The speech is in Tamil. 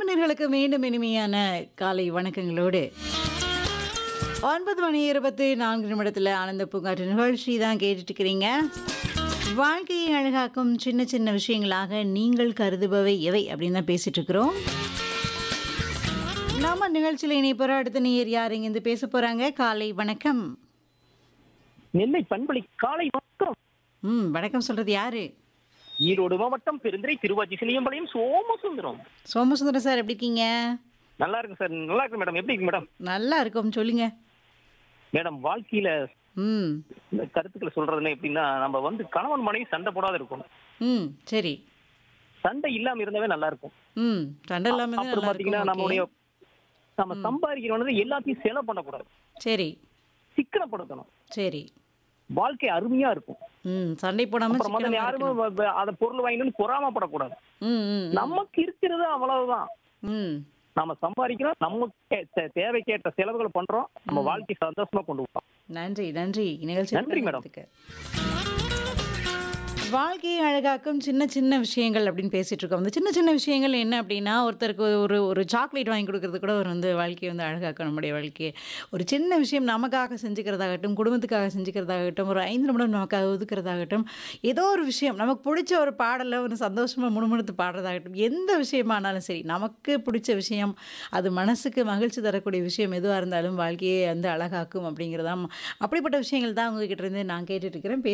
அன்புநேர்களுக்கு மீண்டும் இனிமையான காலை வணக்கங்களோடு ஒன்பது மணி இருபத்தி நான்கு நிமிடத்தில் ஆனந்த பூங்காற்று நிகழ்ச்சி தான் கேட்டுட்டு இருக்கிறீங்க வாழ்க்கையை அழகாக்கும் சின்ன சின்ன விஷயங்களாக நீங்கள் கருதுபவை எவை அப்படின்னு தான் பேசிட்டு இருக்கிறோம் நம்ம நிகழ்ச்சியில் இணைப்போற அடுத்த நேர் யார் இங்கிருந்து பேச போறாங்க காலை வணக்கம் நெல்லை பண்பலை காலை வணக்கம் ம் வணக்கம் சொல்றது யாரு ஈரோடு மாவட்டம் பெருந்துறை திருவாச்சி சிலியம்பாளையம் சோமசுந்தரம் சோமசுந்தரம் சார் எப்படி இருக்கீங்க நல்லா இருக்கு சார் நல்லா இருக்கு மேடம் எப்படி இருக்கு மேடம் நல்லா இருக்கும் சொல்லுங்க மேடம் வாழ்க்கையில ம் இந்த கருத்துக்களை சொல்றதுன்னா எப்படின்னா நம்ம வந்து கணவன் மனைவி சண்டை போடாத இருக்கணும் ம் சரி சண்டை இல்லாம இருந்தாவே நல்லா இருக்கும் ம் சண்டை இல்லாம தான் அப்புறம் நல்லா பாத்தீங்கன்னா இருக்கும் நம்மளுடைய ஓகே நம்ம சம்பாதிக்கிறவனது எல்லாத்தையும் செலவு பண்ணக்கூடாது சரி சிக்கனப்படுத்தணும் சரி வாழ்க்கை அருமையா இருக்கும் ம் சண்டை போடாம அப்புறம் முதல்ல சிக்கனமா யாருமே இருக்கணும். வ- வ- அத பொருள் வாங்கினு பொறாமப்படக்கூடாது ம் ம் ம். நமக்கு இருக்கிறது அவ்வளவுதான் ம் நம்ம சம்பாதிக்கிறோம் நமக்கு தே- தேவைக்கேற்ற செலவுகளை பண்றோம் நம்ம வாழ்க்கை சந்தோஷமா கொண்டு போறோம் நன்றி நன்றி நிகழ்ச்சி நன்றி, மேடம். வாழ்க்கையை அழகாக்கும் சின்ன சின்ன விஷயங்கள் அப்படின்னு பேசிட்டு இருக்கோம் அந்த சின்ன சின்ன விஷயங்கள் என்ன அப்படின்னா ஒருத்தருக்கு ஒரு ஒரு சாக்லேட் வாங்கி கொடுக்கறது கூட ஒரு வந்து வாழ்க்கையை வந்து அழகாக்கும் நம்முடைய வாழ்க்கையை ஒரு சின்ன விஷயம் நமக்காக செஞ்சுக்கிறதாகட்டும் குடும்பத்துக்காக செஞ்சுக்கிறதாகட்டும் ஒரு ஐந்து நிமிடம் நமக்காக ஒதுக்குறதாகட்டும் ஏதோ ஒரு விஷயம் நமக்கு பிடிச்ச ஒரு பாடலை ஒரு சந்தோஷமாக முணுமுணுத்து பாடுறதாகட்டும் எந்த விஷயமானாலும் சரி நமக்கு பிடிச்ச விஷயம் அது மனசுக்கு மகிழ்ச்சி தரக்கூடிய விஷயம் எதுவாக இருந்தாலும் வாழ்க்கையை வந்து அழகாக்கும் அப்படிங்கிறதாம் அப்படிப்பட்ட விஷயங்கள் தான் உங்ககிட்ட இருந்து நான் கேட்டுட்டு இருக்கிறேன்